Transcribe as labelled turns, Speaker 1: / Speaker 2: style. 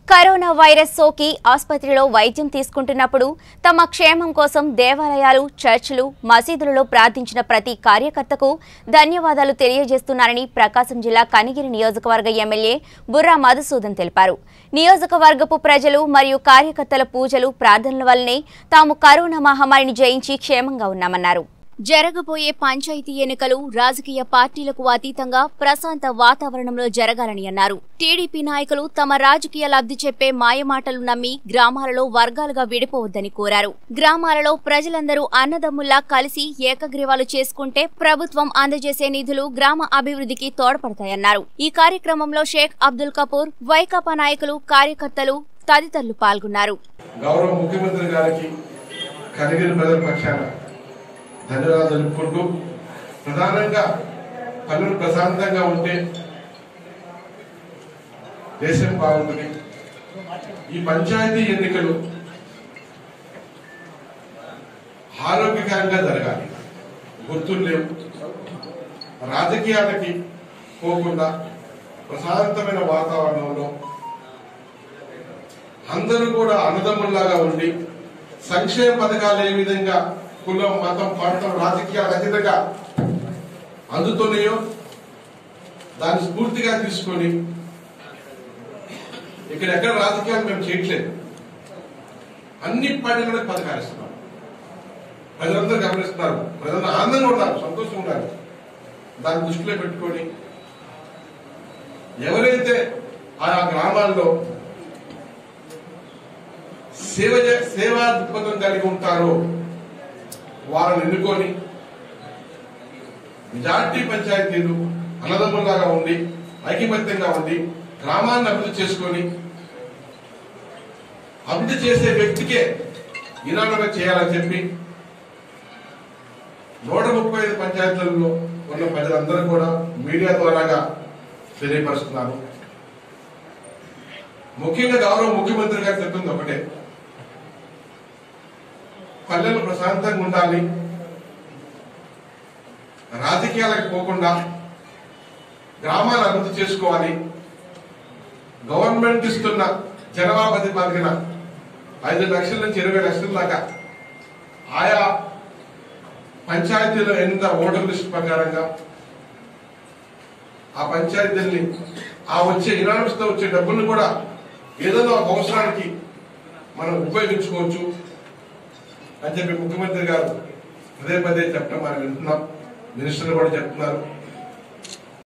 Speaker 1: corona virus సోకి ఆసుపత్రిలో వైద్యం తీసుకుంటున్నప్పుడు తమ క్షేమం కోసం దేవాలయాలు చర్చిలు మసీదులలో ప్రార్థించిన ప్రతి కార్యకర్తకు ధన్యవాదాలు తెలియజేస్తున్నారని ప్రకాశం జిల్లా కనిగిరి నియోజకవర్గ ఎమ్మెల్యే బుర్రా మధుసూదన్ తెలిపారు నియోజకవర్గపు ప్రజలు మరియు కార్యకర్తల పూజలు ప్రార్థనల వల్లనే తాము కరోనా మహమ్మారిని జయించి క్షేమంగా ఉన్నామన్నారు జరగబోయే పంచాయతీ ఎన్నికలు రాజకీయ పార్టీలకు అతీతంగా ప్రశాంత వాతావరణంలో జరగాలని అన్నారు టీడీపీ నాయకులు తమ రాజకీయ లబ్ధి చెప్పే మాయమాటలు నమ్మి గ్రామాలలో వర్గాలుగా విడిపోవద్దని కోరారు గ్రామాలలో ప్రజలందరూ అన్నదమ్ముల్లా కలిసి ఏకగ్రీవాలు చేసుకుంటే ప్రభుత్వం అందజేసే నిధులు గ్రామ అభివృద్ధికి తోడ్పడతాయన్నారు ఈ కార్యక్రమంలో షేక్ అబ్దుల్ కపూర్ వైకాపా నాయకులు కార్యకర్తలు తదితరులు పాల్గొన్నారు
Speaker 2: గౌరవ ముఖ్యమంత్రి గారికి కనిగిరి ప్రజల పక్షాన ధన్యవాదాలు తెలుపుకుంటూ ప్రధానంగా పనులు ప్రశాంతంగా ఉంటే దేశం బాగుంటుంది ఈ పంచాయతీ ఎన్నికలు ఆరోగ్యకరంగా జరగాలి గుర్తులు లేవు రాజకీయాలకి పోకుండా ప్రశాంతమైన వాతావరణంలో అందరూ కూడా అన్నదమ్ముల్లాగా ఉండి సంక్షేమ పథకాలు ఏ విధంగా కులం మతం ప్రాంతం రాజకీయాలు అతీతంగా అందుతున్నాయో దాన్ని స్ఫూర్తిగా తీసుకొని ఇక్కడ ఎక్కడ రాజకీయాలు మేము చేయట్లేదు అన్ని పార్టీలకు పథకాలు ఇస్తున్నాం ప్రజలందరూ గమనిస్తున్నారు ప్రజలందరూ ఆనందంగా ఉన్నారు సంతోషంగా ఉన్నారు దాన్ని దృష్టిలో పెట్టుకొని ఎవరైతే ఆయా గ్రామాల్లో సేవ చే- సేవా దృక్పథం కలిగి ఉంటారో వారిని ఎన్నుకొని మెజార్టీ పంచాయతీలు అన్నదమ్ములాగా ఉండి ఐకమత్యంగా ఉండి గ్రామాన్ని అభివృద్ధి చేసుకొని అభివృద్ధి చేసే వ్యక్తికే ఇనామగా చేయాలని చెప్పి నూట ముప్పై ఐదు పంచాయతీలలో ఉన్న ప్రజలందరూ కూడా మీడియా ద్వారాగా తెలియపరుస్తున్నారు ముఖ్యంగా గౌరవ ముఖ్యమంత్రి గారు చెప్తుంది ఒకటే పల్లెలు ప్రశాంతంగా ఉండాలి రాజకీయాలకు పోకుండా గ్రామాలు అభివృద్ధి చేసుకోవాలి గవర్నమెంట్ ఇస్తున్న జనాభా ప్రతిపాదన ఐదు లక్షల నుంచి ఇరవై లక్షల దాకా ఆయా పంచాయతీలో ఎంత ఓటర్ లిస్ట్ ప్రకారంగా ఆ పంచాయతీల్ని ఆ వచ్చే ఇనానమ్స్ తో వచ్చే డబ్బుల్ని కూడా ఏదైనా ఒక అవసరానికి మనం ఉపయోగించుకోవచ్చు అని చెప్పి ముఖ్యమంత్రి గారు పదే పదే చెప్పడం మనం వింటున్నాం మినిస్టర్లు కూడా చెప్తున్నారు